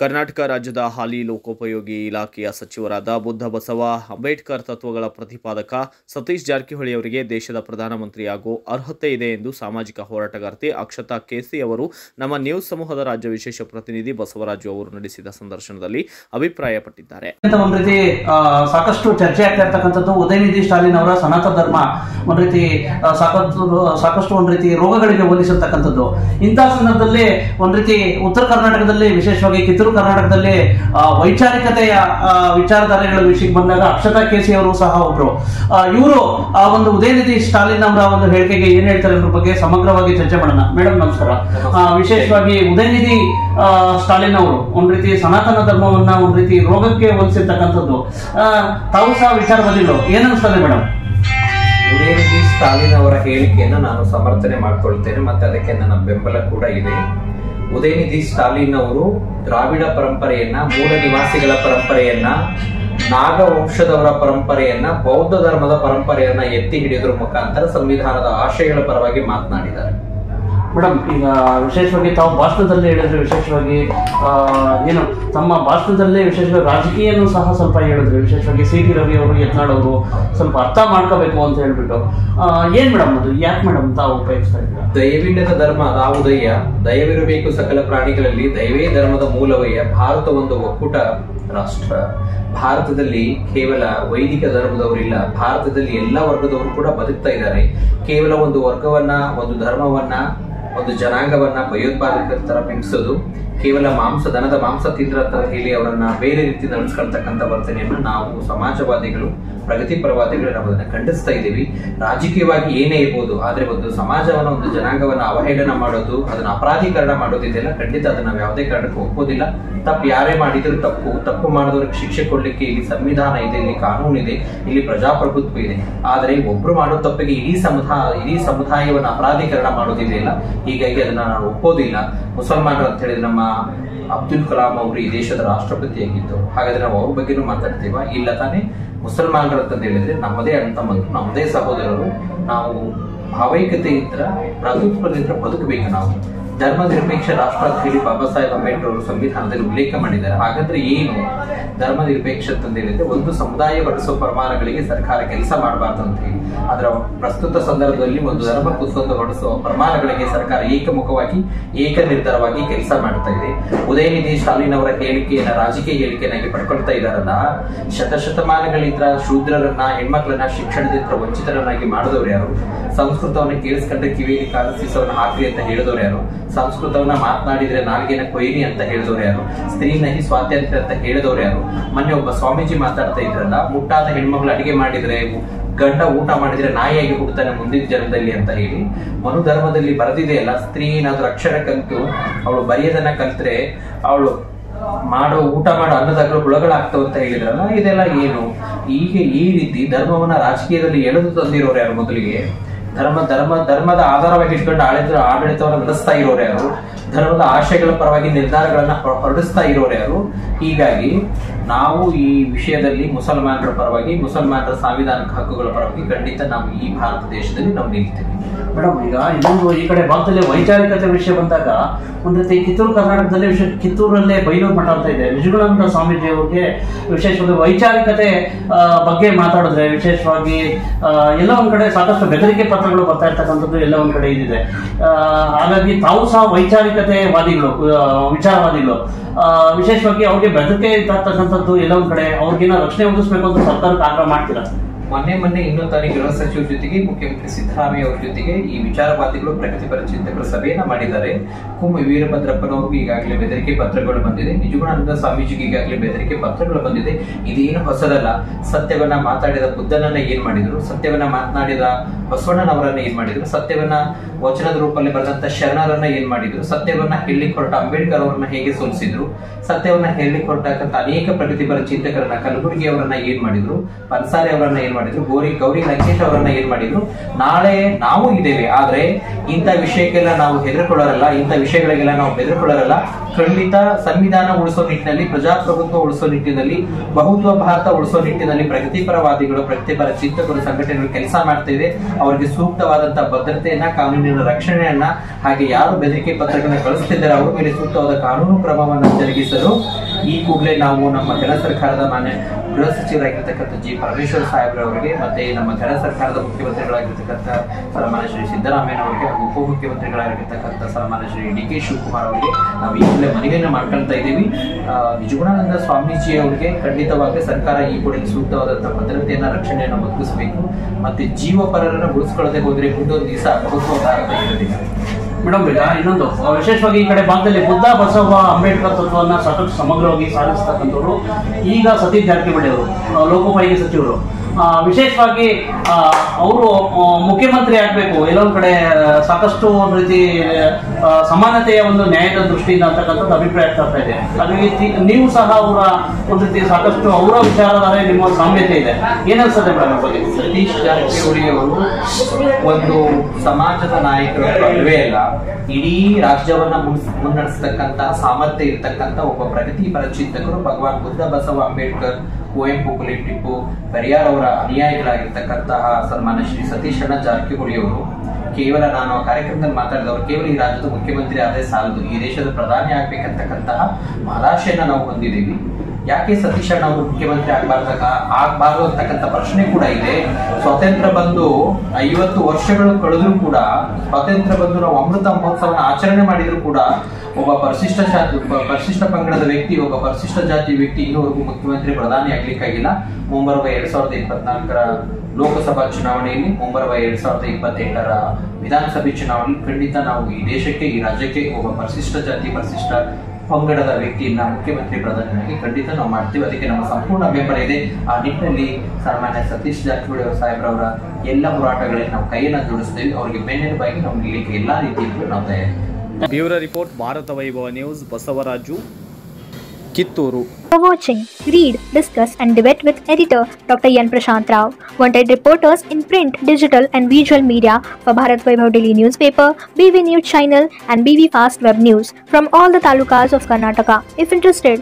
ಕರ್ನಾಟಕ ರಾಜ್ಯದ ಹಾಲಿ ಲೋಕೋಪಯೋಗಿ ಇಲಾಖೆಯ ಸಚಿವರಾದ ಬುದ್ಧ ಬಸವ ಅಂಬೇಡ್ಕರ್ ತತ್ವಗಳ ಪ್ರತಿಪಾದಕ ಸತೀಶ್ ಜಾರಕಿಹೊಳಿ ಅವರಿಗೆ ದೇಶದ ಪ್ರಧಾನಮಂತ್ರಿಯಾಗೋ ಅರ್ಹತೆ ಇದೆ ಎಂದು ಸಾಮಾಜಿಕ ಹೋರಾಟಗಾರ್ತಿ ಅಕ್ಷತಾ ಕೆಸಿ ಅವರು ನಮ್ಮ ನ್ಯೂಸ್ ಸಮೂಹದ ರಾಜ್ಯ ವಿಶೇಷ ಪ್ರತಿನಿಧಿ ಬಸವರಾಜು ಅವರು ನಡೆಸಿದ ಸಂದರ್ಶನದಲ್ಲಿ ಅಭಿಪ್ರಾಯಪಟ್ಟಿದ್ದಾರೆ ಅಂತ ಒಂದ್ ರೀತಿ ಆ, ಸಾಕಷ್ಟು ಚರ್ಚೆ ಆಗ್ತಾ ಇರ್ತಕ್ಕಂಥದ್ದು ಉದಯನಿಧಿ ಸ್ಟಾಲಿನ್ ಅವರ ಸನಾತನ ಧರ್ಮ ಒಂದ್ ರೀತಿ ಆ, ಸಾಕಷ್ಟು ಸಾಕಷ್ಟು ಒಂದ್ ರೀತಿ ರೋಗಗಳಿಗೆ ಹೋಲಿಸಿರ್ತಕ್ಕಂಥದ್ದು ಇಂತಹ ಸಂದರ್ಭದಲ್ಲಿ ಒಂದ್ ರೀತಿ ಉತ್ತರ ಕರ್ನಾಟಕದಲ್ಲಿ ವಿಶೇಷವಾಗಿ ಕಿತ್ತೂರು ಕರ್ನಾಟಕದಲ್ಲಿ ಆ, ವೈಚಾರಿಕತೆಯ ಆ, ವಿಚಾರಧಾರೆಗಳ ವಿಷಯಕ್ಕೆ ಬಂದಾಗ ಅಕ್ಷತಾ ಕೇಸಿ ಅವರು ಸಹ ಒಬ್ರು ಇವರು ಆ ಒಂದು ಉದಯನಿಧಿ ಸ್ಟಾಲಿನ್ ಅವರ ಒಂದು ಹೇಳಿಕೆಗೆ ಏನ್ ಹೇಳ್ತಾರೆ ಅನ್ನೋ ಬಗ್ಗೆ ಸಮಗ್ರವಾಗಿ ಚರ್ಚೆ ಮಾಡೋಣ ಮೇಡಮ್ ನಮಸ್ಕಾರ ಆ, ವಿಶೇಷವಾಗಿ ಉದಯನಿಧಿ ಆ, ಸ್ಟಾಲಿನ್ ಅವರು ಒಂದ್ ರೀತಿ ಸನಾತನ ಧರ್ಮವನ್ನ ಒಂದ್ ರೀತಿ ರೋಗಕ್ಕೆ ಹೋಲಿಸಿರ್ತಕ್ಕಂಥದ್ದು ಆ, ತಾವು ಸಹ ವಿಚಾರ ಬಂದಿಲ್ಲ ಏನ್ ಅನ್ಸ್ತದೆ ಮೇಡಮ್ ಉದಯನಿಧಿ ಸ್ಟಾಲಿನ್ ಅವರ ಹೇಳಿಕೆಯನ್ನು ನಾನು ಸಮರ್ಥನೆ ಮಾಡ್ಕೊಳ್ತೇನೆ ಮತ್ತೆ ಅದಕ್ಕೆ ನನ್ನ ಬೆಂಬಲ ಕೂಡ ಇದೆ ಉದಯನಿಧಿ ಸ್ಟಾಲಿನ್ ಅವರು ದ್ರಾವಿಡ ಪರಂಪರೆಯನ್ನ ಮೂಲ ನಿವಾಸಿಗಳ ಪರಂಪರೆಯನ್ನ ನಾಗ ವಂಶದವರ ಪರಂಪರೆಯನ್ನ ಬೌದ್ಧ ಧರ್ಮದ ಪರಂಪರೆಯನ್ನ ಎತ್ತಿ ಹಿಡಿಯೋದ್ರ ಮುಖಾಂತರ ಸಂವಿಧಾನದ ಆಶಯಗಳ ಪರವಾಗಿ ಮಾತನಾಡಿದ್ದಾರೆ ಮೇಡಮ್ ಈಗ ವಿಶೇಷವಾಗಿ ತಾವು ಭಾಷಣದಲ್ಲಿ ಹೇಳಿದ್ರೆ ವಿಶೇಷವಾಗಿ ಆ, ಏನು ತಮ್ಮ ಭಾಷಣದಲ್ಲೇ ವಿಶೇಷವಾಗಿ ರಾಜಕೀಯನೂ ಸಹ ಸ್ವಲ್ಪ ಹೇಳಿದ್ರು ವಿಶೇಷವಾಗಿ ಸಿ ಟಿ ರವಿ ಅವರು ಯತ್ನಾಳ್ ಅವರು ಸ್ವಲ್ಪ ಅರ್ಥ ಮಾಡ್ಕೋಬೇಕು ಅಂತ ಹೇಳ್ಬಿಟ್ಟು ಆ, ಏನ್ ಮೇಡಮ್ ಅದು ಯಾಕೆ ಮೇಡಮ್ ತಾವು ಉಪಯೋಗಿಸ್ತಾ ಇದ್ದೀರಾ ದಯವಿಲ್ಲದ ಧರ್ಮ ಅದಾವುದಯ್ಯ ದಯವಿರಬೇಕು ಸಕಲ ಪ್ರಾಣಿಗಳಲ್ಲಿ ದಯವೇ ಧರ್ಮದ ಮೂಲವಯ್ಯ ಭಾರತ ಒಂದು ಒಕ್ಕೂಟ ರಾಷ್ಟ್ರ ಭಾರತದಲ್ಲಿ ಕೇವಲ ವೈದಿಕ ಧರ್ಮದವರಿಲ್ಲ ಭಾರತದಲ್ಲಿ ಎಲ್ಲ ವರ್ಗದವರು ಕೂಡ ಬದುಕ್ತಾ ಇದ್ದಾರೆ ಕೇವಲ ಒಂದು ವರ್ಗವನ್ನ ಒಂದು ಧರ್ಮವನ್ನ ಒಂದು ಜನಾಂಗವನ್ನ ಭಯೋತ್ಪಾದಕರ ತರ ಬಿಂಬಿಸೋದು ಕೇವಲ ಮಾಂಸ ದನದ ಮಾಂಸ ತಿಂದ್ರ ಅಂತ ಹೇಳಿ ಅವರನ್ನ ಬೇರೆ ರೀತಿ ನಡೆಸ್ಕೊಳ್ತಕ್ಕಂಥ ವರ್ತನೆಯನ್ನ ನಾವು ಸಮಾಜವಾದಿಗಳು ಪ್ರಗತಿಪರವಾದಿಗಳು ನಾವು ಅದನ್ನ ಖಂಡಿಸ್ತಾ ಇದ್ದೀವಿ ರಾಜಕೀಯವಾಗಿ ಏನೇ ಇರ್ಬೋದು ಆದ್ರೆ ಒಂದು ಸಮಾಜವನ್ನ ಒಂದು ಜನಾಂಗವನ್ನ ಅವಹೇಳನ ಮಾಡೋದು ಅದನ್ನ ಅಪರಾಧೀಕರಣ ಮಾಡೋದು ಇದೆಲ್ಲ ಖಂಡಿತ ಅದನ್ನ ನಾವು ಯಾವುದೇ ಕಾರಣಕ್ಕೂ ಒಪ್ಪೋದಿಲ್ಲ ತಪ್ಪು ಯಾರೇ ಮಾಡಿದ್ರು ತಪ್ಪು ತಪ್ಪು ಮಾಡಿದವ್ರಿಗೆ ಶಿಕ್ಷೆ ಕೊಡ್ಲಿಕ್ಕೆ ಇಲ್ಲಿ ಸಂವಿಧಾನ ಇದೆ ಇಲ್ಲಿ ಕಾನೂನು ಇದೆ ಇಲ್ಲಿ ಪ್ರಜಾಪ್ರಭುತ್ವ ಇದೆ ಆದ್ರೆ ಒಬ್ರು ಮಾಡೋ ತಪ್ಪಿಗೆ ಇಡೀ ಸಮುದಾಯ ಇಡೀ ಸಮುದಾಯವನ್ನ ಅಪರಾಧೀಕರಣ ಮಾಡೋದಿದೆಯಲ್ಲ ಹೀಗಾಗಿ ಅದನ್ನ ನಾನು ಒಪ್ಪೋದಿಲ್ಲ ಮುಸಲ್ಮಾನರು ಅಂತ ಹೇಳಿದ್ರೆ ನಮ್ಮ ಅಬ್ದುಲ್ ಕಲಾಂ ಅವರು ಈ ದೇಶದ ರಾಷ್ಟ್ರಪತಿಯಾಗಿದ್ದು ಹಾಗಾದ್ರೆ ನಾವು ಅವ್ರ ಬಗ್ಗೆನೂ ಮಾತಾಡ್ತೀವ ಇಲ್ಲ ತಾನೇ ಮುಸಲ್ಮಾನರು ಅಂತ ಹೇಳಿದ್ರೆ ನಮ್ಮದೇ ಅಣ್ಣ ತಮ್ಮಂದ್ರು ನಮ್ಮದೇ ಸಹೋದರರು ನಾವು ಭಾವೈಕ್ಯತೆಯಿಂದ ಪ್ರಭುತ್ವದಿಂದ ಬದುಕಬೇಕು ನಾವು ಧರ್ಮ ನಿರಪೇಕ್ಷ ರಾಷ್ಟ್ರ ಅಂತ ಹೇಳಿ ಬಾಬಾ ಸಾಹೇಬ್ ಅಂಬೇಡ್ಕರ್ ಅವರು ಸಂವಿಧಾನದಲ್ಲಿ ಉಲ್ಲೇಖ ಮಾಡಿದ್ದಾರೆ ಹಾಗಾದ್ರೆ ಏನು ಧರ್ಮ ನಿರಪೇಕ್ಷ ಅಂತ ಹೇಳಿದ್ರೆ ಒಂದು ಸಮುದಾಯ ಹೊರಡಿಸುವ ಪ್ರಮಾಣಗಳಿಗೆ ಸರ್ಕಾರ ಕೆಲಸ ಮಾಡಬಾರ್ದು ಅಂತ ಹೇಳಿ ಅದರ ಪ್ರಸ್ತುತ ಸಂದರ್ಭದಲ್ಲಿ ಒಂದು ಧರ್ಮ ಕುಸೊಂದು ಹೊರಡಿಸುವ ಪ್ರಮಾಣಗಳಿಗೆ ಸರ್ಕಾರ ಏಕಮುಖವಾಗಿ ಏಕ ನಿರ್ಧಾರವಾಗಿ ಕೆಲಸ ಮಾಡ್ತಾ ಇದೆ ಉದಯನಿಧಿ ಸ್ಟಾಲಿನ್ ಅವರ ಹೇಳಿಕೆಯನ್ನ ರಾಜಕೀಯ ಹೇಳಿಕೆಯನ್ನಾಗಿ ಪಡ್ಕೊಳ್ತಾ ಇದ್ದಾರಲ್ಲ ಶತಶತಮಾನಗಳಿಂದ ಶೂದ್ರರನ್ನ ಹೆಣ್ಮಕ್ಳನ್ನ ಶಿಕ್ಷಣದಿಂದ ವಂಚಿತರನ್ನಾಗಿ ಮಾಡಿದವರು ಯಾರು ಸಂಸ್ಕೃತವನ್ನ ಕೇಳಿಸ್ಕೊಂಡ್ರೆ ಕಿವಿಯಲ್ಲಿ ಕಾಲು ಸೀಸವನ್ನ ಹಾಕ್ರಿ ಅಂತ ಹೇಳಿದವರು ಯಾರು ಸಂಸ್ಕೃತವನ್ನ ಮಾತನಾಡಿದ್ರೆ ನಾಲ್ಗೆನ ಕೊಯ್ರಿ ಅಂತ ಹೇಳಿದವರು ಯಾರು ಸ್ತ್ರೀ ನಹಿ ಸ್ವಾತಂತ್ರ್ಯ ಅಂತ ಹೇಳಿದವರು ಯಾರು ಮೊನ್ನೆ ಒಬ್ಬ ಸ್ವಾಮೀಜಿ ಮಾತಾಡ್ತಾ ಇದ್ರಲ್ಲ ಮುಟ್ಟಾದ ಹೆಣ್ಮಕ್ಳು ಅಡಿಗೆ ಮಾಡಿದ್ರೆ ಗಂಡ ಊಟ ಮಾಡಿದ್ರೆ ನಾಯಿಯಾಗಿ ಹುಡ್ತಾನೆ ಮುಂದಿನ ಜನ್ಮದಲ್ಲಿ ಅಂತ ಹೇಳಿ ಮನು ಧರ್ಮದಲ್ಲಿ ಬರೆದಿದೆಯಲ್ಲ ಸ್ತ್ರೀ ಏನಾದ್ರೂ ಅಕ್ಷರ ಕಲಿತು ಅವಳು ಬರೆಯೋದನ್ನ ಕಲ್ತ್ರೆ ಅವಳು ಮಾಡೋ ಊಟ ಮಾಡೋ ಅನ್ನದಾಗಲು ಹುಳಗಳಾಗ್ತಾವ ಅಂತ ಹೇಳಿದ್ರಲ್ಲ ಇದೆಲ್ಲ ಏನು ಈಗ ಈ ರೀತಿ ಧರ್ಮವನ್ನ ರಾಜಕೀಯದಲ್ಲಿ ಎಳೆದು ತಂದಿರೋರು ಯಾರು ಮೊದಲಿಗೆ ಧರ್ಮ ಧರ್ಮ ಧರ್ಮದ ಆಧಾರವಾಗಿ ಇಟ್ಕೊಂಡು ಆಳಿದ್ರ ಆಡಳಿತವನ್ನು ನಡೆಸ್ತಾ ಇರೋರು ಯಾರು ಧರ್ಮದ ಆಶಯಗಳ ಪರವಾಗಿ ನಿರ್ಧಾರಗಳನ್ನ ಹೊರ- ಹೊರಡಿಸ್ತಾ ಇರೋರು ಯಾರು ಹೀಗಾಗಿ ನಾವು ಈ ವಿಷಯದಲ್ಲಿ ಮುಸಲ್ಮಾನರ ಪರವಾಗಿ ಮುಸಲ್ಮಾನರ ಸಾಂವಿಧಾನಿಕ ಹಕ್ಕುಗಳ ಪರವಾಗಿ ಖಂಡಿತ ನಾವು ಈ ಭಾರತ ದೇಶದಲ್ಲಿ ನಾವು ನಿಲ್ತೇವೆ ಮೇಡಮ್ ಈಗ ಇನ್ನೊಂದು ಈ ಕಡೆ ಭಾಗದಲ್ಲಿ ವೈಚಾರಿಕತೆ ವಿಷಯ ಬಂದಾಗ ಒಂದ್ ರೀತಿ ಕಿತ್ತೂರು ಕರ್ನಾಟಕದಲ್ಲಿ ವಿಶೇಷ ಕಿತ್ತೂರಲ್ಲೇ ಬೈಲೂರು ಮಠ ಅಂತ ಇದೆ ವಿಜಯಗುಣಾನಂದ ಸ್ವಾಮೀಜಿ ಅವ್ರಿಗೆ ವಿಶೇಷವಾಗಿ ವೈಚಾರಿಕತೆ ಆ, ಬಗ್ಗೆ ಮಾತಾಡಿದ್ರೆ ವಿಶೇಷವಾಗಿ ಆ, ಎಲ್ಲ ಒಂದ್ ಕಡೆ ಸಾಕಷ್ಟು ಬೆದರಿಕೆ ಪತ್ರಗಳು ಬರ್ತಾ ಇರ್ತಕ್ಕಂಥದ್ದು ಎಲ್ಲ ಒಂದ್ ಕಡೆ ಇದಿದೆ ಆ, ಹಾಗಾಗಿ ತಾವು ಸಹ ವೈಚಾರಿಕತೆ ವಾದಿಗಳು ಆ, ವಿಚಾರವಾದಿಗಳು ಆ, ವಿಶೇಷವಾಗಿ ಅವ್ರಿಗೆ ಬೆದರಿಕೆ ಇರ್ತಕ್ಕಂಥದ್ದು ಎಲ್ಲ ಒಂದ್ ಕಡೆ ಅವ್ರಿಗೇನೋ ರಕ್ಷಣೆ ಒದಗಿಸ್ಬೇಕು ಅಂತ ಸರ್ಕಾರಕ್ಕೆ ಆಗ್ರಹ ಮಾಡ್ತೀರಾ ಮೊನ್ನೆ ಮೊನ್ನೆ ಇನ್ನೊಂದು ತಾರೀಕು ಗೃಹ ಸಚಿವರ ಜೊತೆಗೆ ಮುಖ್ಯಮಂತ್ರಿ ಸಿದ್ದರಾಮಯ್ಯ ಅವರ ಜೊತೆಗೆ ಈ ವಿಚಾರವಾದಿಗಳು ಪ್ರಗತಿಪರ ಚಿಂತಕರ ಸಭೆಯನ್ನ ಮಾಡಿದ್ದಾರೆ ಕುಮ್ಮಿ ವೀರಭದ್ರಪ್ಪನವ್ರಿಗೂ ಈಗಾಗಲೇ ಬೆದರಿಕೆ ಪತ್ರಗಳು ಬಂದಿದೆ ನಿಜಗುಣಾನಂದ ಸ್ವಾಮೀಜಿಗೆ ಈಗಾಗಲೇ ಬೆದರಿಕೆ ಪತ್ರಗಳು ಬಂದಿದೆ ಇದೇನು ಹೊಸದಲ್ಲ ಸತ್ಯವನ್ನ ಮಾತಾಡಿದ ಬುದ್ಧನನ್ನ ಏನ್ ಮಾಡಿದ್ರು ಸತ್ಯವನ್ನ ಮಾತನಾಡಿದ ಬಸವಣ್ಣನವರನ್ನ ಏನ್ ಮಾಡಿದ್ರು ಸತ್ಯವನ್ನ ವಚನದ ರೂಪದಲ್ಲಿ ಬರೆದಂತ ಶರಣರನ್ನ ಏನ್ ಮಾಡಿದ್ರು ಸತ್ಯವನ್ನ ಹೇಳಲಿಕ್ಕೆ ಹೊರಟ ಅಂಬೇಡ್ಕರ್ ಅವರನ್ನ ಹೇಗೆ ಸೋಲಿಸಿದ್ರು ಸತ್ಯವನ್ನ ಹೇಳಲಿಕ್ಕೆ ಹೊರಟಕ್ಕಂತ ಅನೇಕ ಪ್ರಗತಿಪರ ಚಿಂತಕರನ್ನ ಕಲಬುರಗಿ ಅವರನ್ನ ಏನ್ ಮಾಡಿದ್ರು ಪನ್ಸಾರೆ ಅವರನ್ನ ಏನ್ ಮಾಡಿದ್ರು ಗೌರಿ ಗೌರಿ ಲಂಕೇಶ್ ಅವರನ್ನ ಏನ್ ಮಾಡಿದ್ರು ನಾಳೆ ನಾವು ಇದ್ದೇವೆ ಆದ್ರೆ ಇಂಥ ವಿಷಯಕ್ಕೆಲ್ಲ ನಾವು ಹೆದರ್ಕೊಳ್ಳೋರಲ್ಲ ಇಂಥ ವಿಷಯಗಳಿಗೆಲ್ಲ ನಾವು ಬೆದರ್ಕೊಳ್ಳೋರಲ್ಲ ಖಂಡಿತ ಸಂವಿಧಾನ ಉಳಿಸೋ ನಿಟ್ಟಿನಲ್ಲಿ ಪ್ರಜಾಪ್ರಭುತ್ವ ಉಳಿಸೋ ನಿಟ್ಟಿನಲ್ಲಿ ಬಹುತ್ವ ಭಾರತ ಉಳಿಸೋ ನಿಟ್ಟಿನಲ್ಲಿ ಪ್ರಗತಿಪರವಾದಿಗಳು ಪ್ರಗತಿಪರ ಚಿಂತಕರು ಸಂಘಟನೆಗಳು ಕೆಲಸ ಮಾಡ್ತಾ ಇದೆ ಅವರಿಗೆ ಸೂಕ್ತವಾದಂತಹ ಭದ್ರತೆಯನ್ನ ಕಾನೂನಿನ ರಕ್ಷಣೆಯನ್ನ ಹಾಗೆ ಯಾರು ಬೆದರಿಕೆ ಪತ್ರಗಳನ್ನ ಕಳಿಸ್ತಿದ್ದಾರೆ ಅವ್ರ ಮೇಲೆ ಸೂಕ್ತವಾದ ಕಾನೂನು ಕ್ರಮವನ್ನು ಜರುಗಿಸಲು ಈ ಕೂಡಲೇ ನಾವು ನಮ್ಮ ಕೆಲ ಸರ್ಕಾರದ ಮಾನ್ಯ ಗೃಹ ಸಚಿವರಾಗಿರ್ತಕ್ಕಂಥ ಜಿ ಪರಮೇಶ್ವರ್ ಸಾಹೇಬ್ರವರಿಗೆ ಮತ್ತೆ ನಮ್ಮ ಕೆಲ ಸರ್ಕಾರದ ಮುಖ್ಯಮಂತ್ರಿಗಳಾಗಿರ್ತಕ್ಕಂಥ ಸನ್ಮಾನ್ಯ ಶ್ರೀ ಸಿದ್ದರಾಮಯ್ಯ ಅವರಿಗೆ ಹಾಗೂ ಉಪಮುಖ್ಯಮಂತ್ರಿಗಳಾಗಿರ್ತಕ್ಕಂಥ ಸನ್ಮಾನ್ಯ ಶ್ರೀ ಡಿ ಕೆ ಶಿವಕುಮಾರ್ ಅವರಿಗೆ ನಾವು ಈ ಕೂಡಲೇ ಮನವಿಯನ್ನು ಮಾಡ್ಕೊಳ್ತಾ ಇದ್ದೀವಿ ಆ, ನಿಜಗುಣಾನಂದ ಸ್ವಾಮೀಜಿ ಅವರಿಗೆ ಖಂಡಿತವಾಗಿ ಸರ್ಕಾರ ಈ ಕೂಡಲೇ ಸೂಕ್ತವಾದಂತಹ ಭದ್ರತೆಯನ್ನ ರಕ್ಷಣೆಯನ್ನು ಒದಗಿಸಬೇಕು ಮತ್ತೆ ಜೀವಪರರನ್ನ ಉಳಿಸ್ಕೊಳ್ಳದೆ ಹೋದ್ರೆ ಮುಂದೊಂದು ದಿವಸ ಬಹುತ್ವ ಭಾರತ ಇರೋದಿಲ್ಲ ಮೇಡಮ್ ಈಗ ಇನ್ನೊಂದು ಆ, ವಿಶೇಷವಾಗಿ ಈ ಕಡೆ ಭಾಗದಲ್ಲಿ ಬುದ್ಧ ಬಸವ ಅಂಬೇಡ್ಕರ್ ತತ್ವವನ್ನ ಸಾಕಷ್ಟು ಸಮಗ್ರವಾಗಿ ಸಾಧಿಸ್ತಕ್ಕಂಥವ್ರು ಈಗ ಸತೀಶ್ ಜಾರಕಿಹೊಳಿ ಅವರು ಆ, ಲೋಕೋಪಯೋಗಿ ಸಚಿವರು ಆ, ವಿಶೇಷವಾಗಿ ಅವರು ಮುಖ್ಯಮಂತ್ರಿ ಆಗಬೇಕು ಎಲ್ಲೊಂದ್ ಕಡೆ ಆ, ಸಾಕಷ್ಟು ಒಂದು ರೀತಿ ಆ, ಸಮಾನತೆಯ ಒಂದು ನ್ಯಾಯದ ದೃಷ್ಟಿಯಿಂದ ಅಂತಕ್ಕಂಥದ್ದು ಅಭಿಪ್ರಾಯ ಆಗ್ತಾ ಇದೆ ಅದೇ ರೀತಿ ನೀವು ಸಹ ಅವರ ಒಂದು ರೀತಿ ಸಾಕಷ್ಟು ಅವರ ವಿಚಾರಧಾರೆ ನಿಮ್ಮ ಸಾಮ್ಯತೆ ಇದೆ ಏನನ್ಸುತ್ತೆ ಮೇಡಮ್ ಈ ಬಗ್ಗೆ ಸತೀಶ್ ಜಾರಕಿಹೊಳಿ ಅವರು ಒಂದು ಸಮಾಜದ ನಾಯಕರು ಅಲ್ವೇ ಅಲ್ಲ ಇಡೀ ರಾಜ್ಯವನ್ನ ಮುನ್ಸ್- ಮುನ್ನಡೆಸ್ತಕ್ಕಂತ ಸಾಮರ್ಥ್ಯ ಇರ್ತಕ್ಕಂತ ಒಬ್ಬ ಪ್ರಗತಿಪರ ಚಿಂತಕರು ಭಗವಾನ್ ಬುದ್ಧ ಬಸವ ಅಂಬೇಡ್ಕರ್ ಕುವೆಂಪು ಪುಲಿ ಟಿಪ್ಪು ಪೆರಿಯಾರ್ ಅವರ ಅನುಯಾಯಿಗಳಾಗಿರ್ತಕ್ಕಂತಹ ಸನ್ಮಾನ್ಯ ಶ್ರೀ ಸತೀಶ್ ಅಣ್ಣ ಜಾರಕಿಹೊಳಿ ಅವರು ಕೇವಲ ನಾನು ಆ ಕಾರ್ಯಕ್ರಮದಲ್ಲಿ ಮಾತಾಡಿದವರು ಕೇವಲ ಈ ರಾಜ್ಯದ ಮುಖ್ಯಮಂತ್ರಿ ಆದ್ರೆ ಸಾಲದು ಈ ದೇಶದ ಪ್ರಧಾನಿ ಆಗ್ಬೇಕಂತಕ್ಕಂತಹ ಮಹದಾಶೆಯನ್ನ ನಾವು ಹೊಂದಿದ್ದೀವಿ ಯಾಕೆ ಸತೀಶ್ ಅಣ್ಣ ಅವರು ಮುಖ್ಯಮಂತ್ರಿ ಆಗ್ಬಾರ್ದಾಗ ಆಗ್ಬಾರ್ದು ಅಂತಕ್ಕಂಥ ಪ್ರಶ್ನೆ ಕೂಡ ಇದೆ ಸ್ವಾತಂತ್ರ್ಯ ಬಂದು ಐವತ್ತು ವರ್ಷಗಳು ಕಳೆದ್ರು ಕೂಡ ಸ್ವಾತಂತ್ರ್ಯ ಬಂದು ನಾವು ಅಮೃತ ಮಹೋತ್ಸವನ ಆಚರಣೆ ಮಾಡಿದ್ರು ಕೂಡ ಒಬ್ಬ ಪರಿಶಿಷ್ಟ ಜಾತಿ ಒಬ್ಬ ಪರಿಶಿಷ್ಟ ಪಂಗಡದ ವ್ಯಕ್ತಿ ಒಬ್ಬ ಪರಿಶಿಷ್ಟ ಜಾತಿ ವ್ಯಕ್ತಿ ಇನ್ನೂವರೆಗೂ ಮುಖ್ಯಮಂತ್ರಿ ಪ್ರಧಾನಿ ಆಗ್ಲಿಕ್ಕಾಗಿಲ್ಲ ಮುಂಬರುವ ಎರಡ್ ಸಾವಿರದ ಇಪ್ಪತ್ನಾಲ್ಕರ ಲೋಕಸಭಾ ಚುನಾವಣೆಯಲ್ಲಿ ಮುಂಬರುವ ಎರಡ್ ಸಾವಿರದ ಇಪ್ಪತ್ತೆಂಟರ ವಿಧಾನಸಭೆ ಚುನಾವಣೆಯಲ್ಲಿ ಖಂಡಿತ ನಾವು ಈ ದೇಶಕ್ಕೆ ಈ ರಾಜ್ಯಕ್ಕೆ ಒಬ್ಬ ಪರಿಶಿಷ್ಟ ಜಾತಿ ಪರಿಶಿಷ್ಟ ಪಂಗಡದ ವ್ಯಕ್ತಿಯನ್ನ ಮುಖ್ಯಮಂತ್ರಿ ಪ್ರಧಾನಿಯಾಗಿ ಖಂಡಿತ ನಾವು ಮಾಡ್ತೀವಿ ಅದಕ್ಕೆ ನಮ್ಮ ಸಂಪೂರ್ಣ ಬೆಂಬಲ ಇದೆ ಆ ನಿಟ್ಟಿನಲ್ಲಿ ಸಾಮಾನ್ಯ ಸತೀಶ್ ಜಾರಕಿಹೊಳಿ ಅವರ ಸಾಹೇಬ್ರವರ ಎಲ್ಲ ಹೋರಾಟಗಳಲ್ಲಿ ನಾವು ಕೈಯನ್ನ ಜೋಡಿಸ್ತೇವೆ ಅವರಿಗೆ ಬೆನ್ನೆಲುಬಾಗಿ ನಾವು ನಿಲ್ಲಕ್ಕೆ ಎಲ್ಲಾ ರೀತಿಯಲ್ಲೂ ನಾವು ತಯಾರಿ bureau report Bharata Vaibhava news Basavaraju Kittur For watching, read, discuss, and debate with editor Dr. Yan Prashant Rao. Wanted reporters in print, digital, and visual media for Bharat Vaibhav Daily newspaper, BV News channel, and BV Fast Web News from all the talukas of Karnataka. If interested,